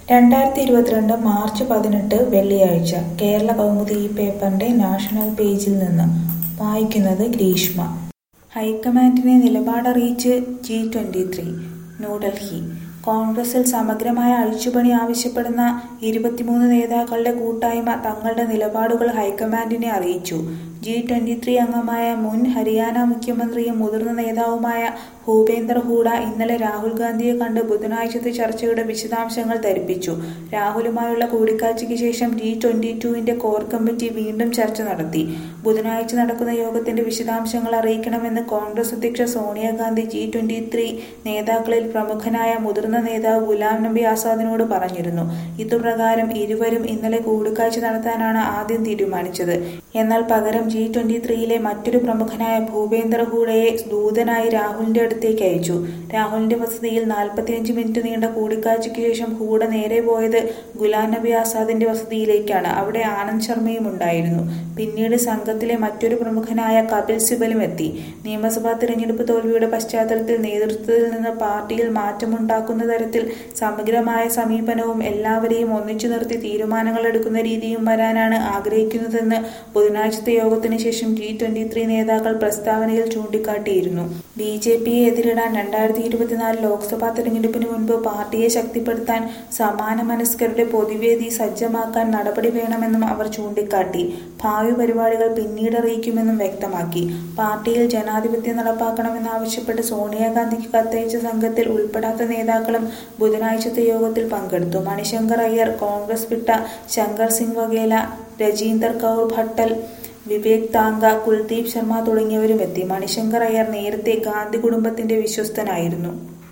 രണ്ടായിരത്തി ഇരുപത്തിരണ്ട് മാർച്ച് പതിനെട്ട് വെള്ളിയാഴ്ച കേരള കൗമുദി ഈ പേപ്പറിന്റെ നാഷണൽ പേജിൽ നിന്ന് വായിക്കുന്നത് ഗ്രീഷ്മ ഹൈക്കമാൻഡിനെ നിലപാടറിയിച്ച് ജി ട്വന്റി ത്രീ ന്യൂഡൽഹി കോൺഗ്രസിൽ സമഗ്രമായ അഴിച്ചുപണി ആവശ്യപ്പെടുന്ന ഇരുപത്തിമൂന്ന് നേതാക്കളുടെ കൂട്ടായ്മ തങ്ങളുടെ നിലപാടുകൾ ഹൈക്കമാൻഡിനെ അറിയിച്ചു ജി ട്വന്റി ത്രീ അംഗമായ മുൻ ഹരിയാന മുഖ്യമന്ത്രിയും മുതിർന്ന നേതാവുമായ ഭൂപേന്ദർ ഹൂഡ ഇന്നലെ രാഹുൽ ഗാന്ധിയെ കണ്ട് ബുധനാഴ്ചത്തെ ചർച്ചയുടെ വിശദാംശങ്ങൾ ധരിപ്പിച്ചു രാഹുലുമായുള്ള കൂടിക്കാഴ്ചയ്ക്ക് ശേഷം ജി ട്വന്റി ടുവിന്റെ കോർ കമ്മിറ്റി വീണ്ടും ചർച്ച നടത്തി ബുധനാഴ്ച നടക്കുന്ന യോഗത്തിന്റെ വിശദാംശങ്ങൾ അറിയിക്കണമെന്ന് കോൺഗ്രസ് അധ്യക്ഷ സോണിയാഗാന്ധി ജി ട്വന്റി ത്രീ നേതാക്കളിൽ പ്രമുഖനായ മുതിർന്ന നേതാവ് ഗുലാം നബി ആസാദിനോട് പറഞ്ഞിരുന്നു ഇതുപ്രകാരം ഇരുവരും ഇന്നലെ കൂടിക്കാഴ്ച നടത്താനാണ് ആദ്യം തീരുമാനിച്ചത് എന്നാൽ പകരം ജി ട്വന്റി ത്രീയിലെ മറ്റൊരു പ്രമുഖനായ ഭൂപേന്ദർ ഹൂഡയെ ദൂതനായി രാഹുലിന്റെ അടുത്തേക്ക് അയച്ചു രാഹുലിന്റെ വസതിയിൽ നാൽപ്പത്തിയഞ്ച് മിനിറ്റ് നീണ്ട കൂടിക്കാഴ്ചയ്ക്ക് ശേഷം ഹൂഡ നേരെ പോയത് ഗുലാം നബി ആസാദിന്റെ വസതിയിലേക്കാണ് അവിടെ ആനന്ദ് ശർമ്മയും ഉണ്ടായിരുന്നു പിന്നീട് സംഘത്തിലെ മറ്റൊരു പ്രമുഖനായ കപിൽ സിബലും എത്തി നിയമസഭാ തിരഞ്ഞെടുപ്പ് തോൽവിയുടെ പശ്ചാത്തലത്തിൽ നേതൃത്വത്തിൽ നിന്ന് പാർട്ടിയിൽ മാറ്റമുണ്ടാക്കുന്ന തരത്തിൽ സമഗ്രമായ സമീപനവും എല്ലാവരെയും ഒന്നിച്ചു നിർത്തി തീരുമാനങ്ങൾ എടുക്കുന്ന രീതിയും വരാനാണ് ആഗ്രഹിക്കുന്നതെന്ന് ബുധനാഴ്ചത്തെ യോഗത്തിന് ശേഷം ജി ട്വന്റി ത്രീ നേതാക്കൾ പ്രസ്താവനയിൽ ചൂണ്ടിക്കാട്ടിയിരുന്നു ബി ജെ പിയെ എതിരിടാൻ രണ്ടായിരത്തി ഇരുപത്തിനാല് ലോക്സഭാ തെരഞ്ഞെടുപ്പിന് മുൻപ് പാർട്ടിയെ ശക്തിപ്പെടുത്താൻ സമാന മനസ്കരുടെ പൊതുവേദി സജ്ജമാക്കാൻ നടപടി വേണമെന്നും അവർ ചൂണ്ടിക്കാട്ടി ഭാവി പരിപാടികൾ പിന്നീട് അറിയിക്കുമെന്നും വ്യക്തമാക്കി പാർട്ടിയിൽ ജനാധിപത്യം നടപ്പാക്കണമെന്നാവശ്യപ്പെട്ട് സോണിയാഗാന്ധിക്ക് കത്തയച്ച സംഘത്തിൽ ഉൾപ്പെടാത്ത നേതാക്കളും ബുധനാഴ്ചത്തെ യോഗത്തിൽ പങ്കെടുത്തു മണിശങ്കർ അയ്യർ കോൺഗ്രസ് വിട്ട ശങ്കർ സിംഗ് വഗേല രജീന്ദർ കൗർ ഭട്ടൽ വിവേക് താങ്ക കുൽദീപ് ശർമ്മ തുടങ്ങിയവരും എത്തി മണിശങ്കർ അയ്യർ നേരത്തെ ഗാന്ധി കുടുംബത്തിന്റെ വിശ്വസ്തനായിരുന്നു